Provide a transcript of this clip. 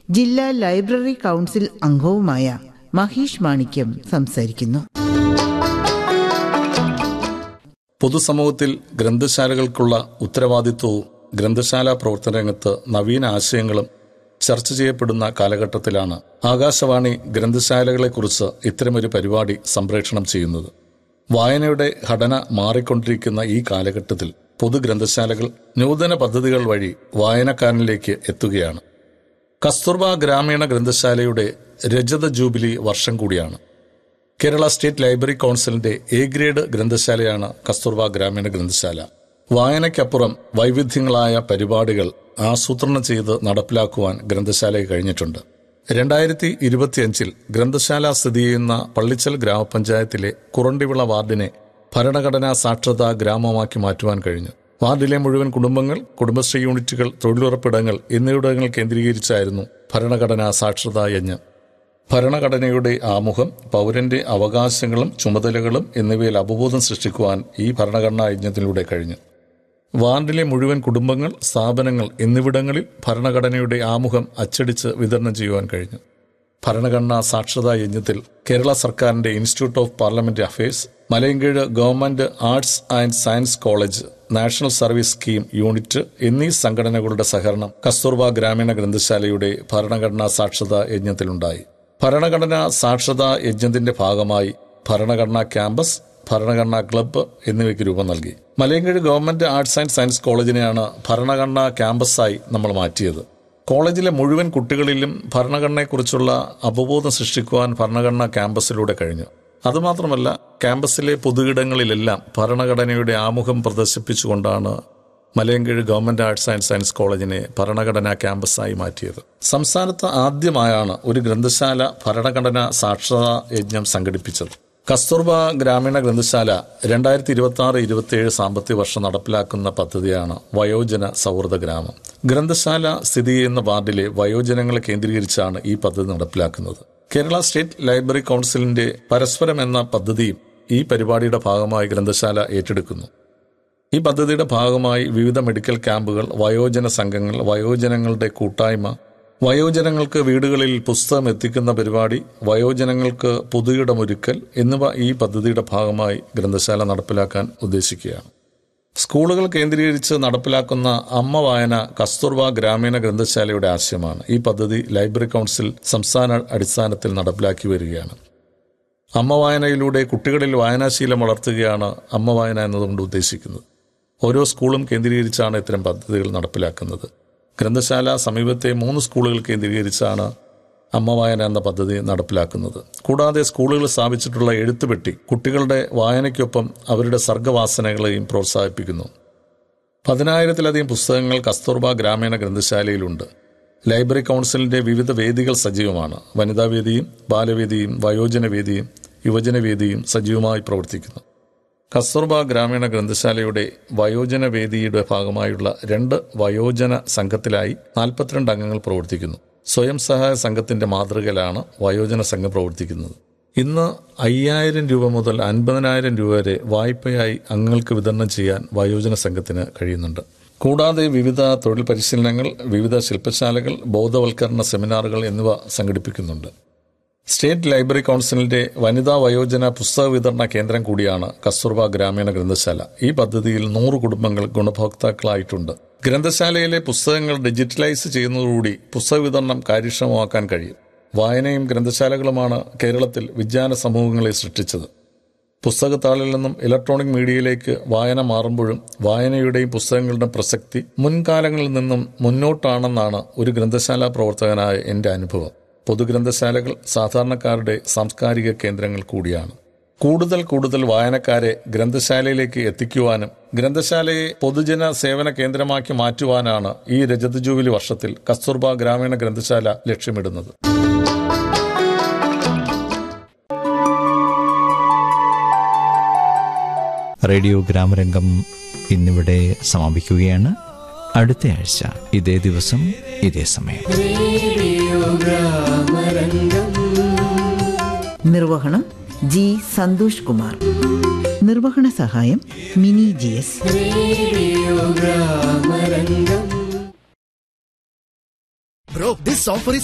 ജില്ലാ library council അംഗവുമായ മഹീഷ് മാണിക്യം സംസാരിക്കുന്നു പൊതുസമൂഹത്തിൽ ഗ്രന്ഥശാലകൾക്കുള്ള ഉത്തരവാദിത്വവും ഗ്രന്ഥശാല പ്രവർത്തന രംഗത്ത് നവീന ആശയങ്ങളും ചർച്ച ചെയ്യപ്പെടുന്ന കാലഘട്ടത്തിലാണ് ആകാശവാണി ഗ്രന്ഥശാലകളെക്കുറിച്ച് ഇത്തരമൊരു പരിപാടി സംപ്രേഷണം ചെയ്യുന്നത് വായനയുടെ ഘടന മാറിക്കൊണ്ടിരിക്കുന്ന ഈ കാലഘട്ടത്തിൽ പൊതുഗ്രന്ഥശാലകൾ നൂതന പദ്ധതികൾ വഴി വായനക്കാരനിലേക്ക് എത്തുകയാണ് കസ്തൂർബ ഗ്രാമീണ ഗ്രന്ഥശാലയുടെ രജത ജൂബിലി വർഷം കൂടിയാണ് കേരള സ്റ്റേറ്റ് ലൈബ്രറി കൗൺസിലിന്റെ എ ഗ്രേഡ് ഗ്രന്ഥശാലയാണ് കസ്തൂർബ ഗ്രാമീണ ഗ്രന്ഥശാല വായനയ്ക്കപ്പുറം വൈവിധ്യങ്ങളായ പരിപാടികൾ ആസൂത്രണം ചെയ്ത് നടപ്പിലാക്കുവാൻ ഗ്രന്ഥശാലയ്ക്ക് കഴിഞ്ഞിട്ടുണ്ട് രണ്ടായിരത്തി ഇരുപത്തിയഞ്ചിൽ ഗ്രന്ഥശാല സ്ഥിതി ചെയ്യുന്ന പള്ളിച്ചൽ ഗ്രാമപഞ്ചായത്തിലെ കുറണ്ടിവിള വാർഡിനെ ഭരണഘടനാ സാക്ഷരതാ ഗ്രാമമാക്കി മാറ്റുവാൻ കഴിഞ്ഞു വാർഡിലെ മുഴുവൻ കുടുംബങ്ങൾ കുടുംബശ്രീ യൂണിറ്റുകൾ തൊഴിലുറപ്പിടങ്ങൾ എന്നിവിടങ്ങൾ കേന്ദ്രീകരിച്ചായിരുന്നു ഭരണഘടനാ സാക്ഷരതാ യജ്ഞം ഭരണഘടനയുടെ ആമുഖം പൗരന്റെ അവകാശങ്ങളും ചുമതലകളും എന്നിവയിൽ അവബോധം സൃഷ്ടിക്കുവാൻ ഈ ഭരണഘടനാ യജ്ഞത്തിലൂടെ കഴിഞ്ഞു വാർഡിലെ മുഴുവൻ കുടുംബങ്ങൾ സ്ഥാപനങ്ങൾ എന്നിവിടങ്ങളിൽ ഭരണഘടനയുടെ ആമുഖം അച്ചടിച്ച് വിതരണം ചെയ്യുവാൻ കഴിഞ്ഞു ഭരണഘടനാ സാക്ഷരതാ യജ്ഞത്തിൽ കേരള സർക്കാരിന്റെ institute of parliament affairs Malayinkeezh government arts and science college national service scheme unit എന്നീ സംഘടനകളുടെ സഹകരണം കസ്തൂർബ ഗ്രാമീണ ഗ്രന്ഥശാലയുടെ ഭരണഘടനാ സാക്ഷരതാ യജ്ഞത്തിലുണ്ടായി ഭരണഘടനാ സാക്ഷരതാ യജ്ഞത്തിന്റെ ഭാഗമായി ഭരണഘടനാ ക്യാമ്പസ് ഭരണഘടനാ ക്ലബ്ബ് എന്നിവയ്ക്ക് രൂപം നൽകി Malayinkeezh government arts and science കോളേജിനെയാണ് ഭരണഘടനാ ക്യാമ്പസായി നമ്മൾ മാറ്റിയത് കോളേജിലെ മുഴുവൻ കുട്ടികളിലും ഭരണഘടനയെക്കുറിച്ചുള്ള അവബോധം സൃഷ്ടിക്കുവാൻ ഭരണഘടനാ ക്യാമ്പസിലൂടെ കഴിഞ്ഞു അതുമാത്രമല്ല ക്യാമ്പസിലെ പൊതുയിടങ്ങളിലെല്ലാം ഭരണഘടനയുടെ ആമുഖം പ്രദർശിപ്പിച്ചുകൊണ്ടാണ് Malayinkeezh government arts and science കോളേജിനെ ഭരണഘടനാ ക്യാമ്പസായി മാറ്റിയത് സംസ്ഥാനത്ത് ആദ്യമായാണ് ഒരു ഗ്രന്ഥശാല ഭരണഘടനാ സാക്ഷരതാ യജ്ഞം സംഘടിപ്പിച്ചത് കസ്തൂർബ ഗ്രാമീണ ഗ്രന്ഥശാല രണ്ടായിരത്തി ഇരുപത്തി ആറ് ഇരുപത്തിയേഴ് സാമ്പത്തിക വർഷം നടപ്പിലാക്കുന്ന പദ്ധതിയാണ് വയോജന സൗഹൃദ ഗ്രാമം ഗ്രന്ഥശാല സ്ഥിതി ചെയ്യുന്ന വാർഡിലെ വയോജനങ്ങളെ കേന്ദ്രീകരിച്ചാണ് ഈ പദ്ധതി നടപ്പിലാക്കുന്നത് കേരള സ്റ്റേറ്റ് ലൈബ്രറി കൗൺസിലിന്റെ പരസ്പരം എന്ന പദ്ധതിയും ഈ പരിപാടിയുടെ ഭാഗമായി ഗ്രന്ഥശാല ഏറ്റെടുക്കുന്നു ഈ പദ്ധതിയുടെ ഭാഗമായി വിവിധ മെഡിക്കൽ ക്യാമ്പുകൾ വയോജന സംഘങ്ങൾ വയോജനങ്ങളുടെ കൂട്ടായ്മ വയോജനങ്ങൾക്ക് വീടുകളിൽ പുസ്തകം എത്തിക്കുന്ന പരിപാടി വയോജനങ്ങൾക്ക് പൊതുയിടമൊരുക്കൽ എന്നിവ ഈ പദ്ധതിയുടെ ഭാഗമായി ഗ്രന്ഥശാല നടപ്പിലാക്കാൻ ഉദ്ദേശിക്കുകയാണ് സ്കൂളുകൾ കേന്ദ്രീകരിച്ച് നടപ്പിലാക്കുന്ന അമ്മ വായന കസ്തൂർബ ഗ്രാമീണ ഗ്രന്ഥശാലയുടെ ആശയമാണ് ഈ പദ്ധതി ലൈബ്രറി കൗൺസിൽ സംസ്ഥാന അടിസ്ഥാനത്തിൽ നടപ്പിലാക്കി വരികയാണ് അമ്മ വായനയിലൂടെ കുട്ടികളിൽ വായനാശീലം വളർത്തുകയാണ് അമ്മ വായന എന്നതുകൊണ്ട് ഉദ്ദേശിക്കുന്നത് ഓരോ സ്കൂളും കേന്ദ്രീകരിച്ചാണ് ഇത്തരം പദ്ധതികൾ നടപ്പിലാക്കുന്നത് ഗ്രന്ഥശാല സമീപത്തെ മൂന്ന് സ്കൂളുകൾ കേന്ദ്രീകരിച്ചാണ് അമ്മ വായന എന്ന പദ്ധതി നടപ്പിലാക്കുന്നത് കൂടാതെ സ്കൂളുകൾ സ്ഥാപിച്ചിട്ടുള്ള എഴുത്തുപെട്ടി കുട്ടികളുടെ വായനയ്ക്കൊപ്പം അവരുടെ സർഗവാസനകളെയും പ്രോത്സാഹിപ്പിക്കുന്നു പതിനായിരത്തിലധികം പുസ്തകങ്ങൾ കസ്തൂർബ ഗ്രാമീണ ഗ്രന്ഥശാലയിലുണ്ട് ലൈബ്രറി കൗൺസിലിന്റെ വിവിധ വേദികൾ സജീവമാണ് വനിതാവേദിയും ബാലവേദിയും വയോജനവേദിയും യുവജനവേദിയും സജീവമായി പ്രവർത്തിക്കുന്നു കസ്തൂർബ ഗ്രാമീണ ഗ്രന്ഥശാലയുടെ വയോജന വേദിയുടെ ഭാഗമായുള്ള രണ്ട് വയോജന സംഘത്തിലായി നാൽപ്പത്തിരണ്ട് അംഗങ്ങൾ പ്രവർത്തിക്കുന്നു സ്വയം സഹായ സംഘത്തിന്റെ മാതൃകയിലാണ് വയോജന സംഘം പ്രവർത്തിക്കുന്നത് ഇന്ന് അയ്യായിരം രൂപ മുതൽ അൻപതിനായിരം രൂപ വരെ വായ്പയായി അംഗങ്ങൾക്ക് വിതരണം ചെയ്യാൻ വയോജന സംഘത്തിന് കഴിയുന്നുണ്ട് കൂടാതെ വിവിധ തൊഴിൽ പരിശീലനങ്ങൾ വിവിധ ശില്പശാലകൾ ബോധവൽക്കരണ സെമിനാറുകൾ എന്നിവ സംഘടിപ്പിക്കുന്നുണ്ട് സ്റ്റേറ്റ് ലൈബ്രറി കൗൺസിലിന്റെ വനിതാ വയോജന പുസ്തക വിതരണ കേന്ദ്രം കൂടിയാണ് കസ്തൂർബ ഗ്രാമീണ ഗ്രന്ഥശാല ഈ പദ്ധതിയിൽ നൂറ് കുടുംബങ്ങൾ ഗുണഭോക്താക്കളായിട്ടുണ്ട് ഗ്രന്ഥശാലയിലെ പുസ്തകങ്ങൾ ഡിജിറ്റലൈസ് ചെയ്യുന്നതോടുകൂടി പുസ്തക വിതരണം കാര്യക്ഷമമാക്കാൻ കഴിയും വായനയും ഗ്രന്ഥശാലകളുമാണ് കേരളത്തിൽ വിജ്ഞാന സമൂഹങ്ങളെ സൃഷ്ടിച്ചത് പുസ്തകത്താളിൽ നിന്നും ഇലക്ട്രോണിക് മീഡിയയിലേക്ക് വായന മാറുമ്പോഴും വായനയുടെയും പുസ്തകങ്ങളുടെയും പ്രസക്തി മുൻകാലങ്ങളിൽ നിന്നും മുന്നോട്ടാണെന്നാണ് ഒരു ഗ്രന്ഥശാല പ്രവർത്തകനായ എൻ്റെ അനുഭവം പൊതുഗ്രന്ഥശാലകൾ സാധാരണക്കാരുടെ സാംസ്കാരിക കേന്ദ്രങ്ങൾ കൂടിയാണ് കൂടുതൽ കൂടുതൽ വായനക്കാരെ ഗ്രന്ഥശാലയിലേക്ക് എത്തിക്കുവാനും ഗ്രന്ഥശാലയെ പൊതുജന സേവന കേന്ദ്രമാക്കി മാറ്റുവാനാണ് ഈ രജത ജൂബിലി വർഷത്തിൽ കസ്തൂർബ ഗ്രാമീണ ഗ്രന്ഥശാല ലക്ഷ്യമിടുന്നത് റേഡിയോ ഗ്രാമരംഗം ഇന്നിവിടെ സമാപിക്കുകയാണ് അടുത്ത ആഴ്ച ഇതേ ദിവസം ഇതേ സമയം നിർവഹണം ജി സന്തോഷ് കുമാർ നിർവഹണ സഹായം Mini G S Bro, this offer is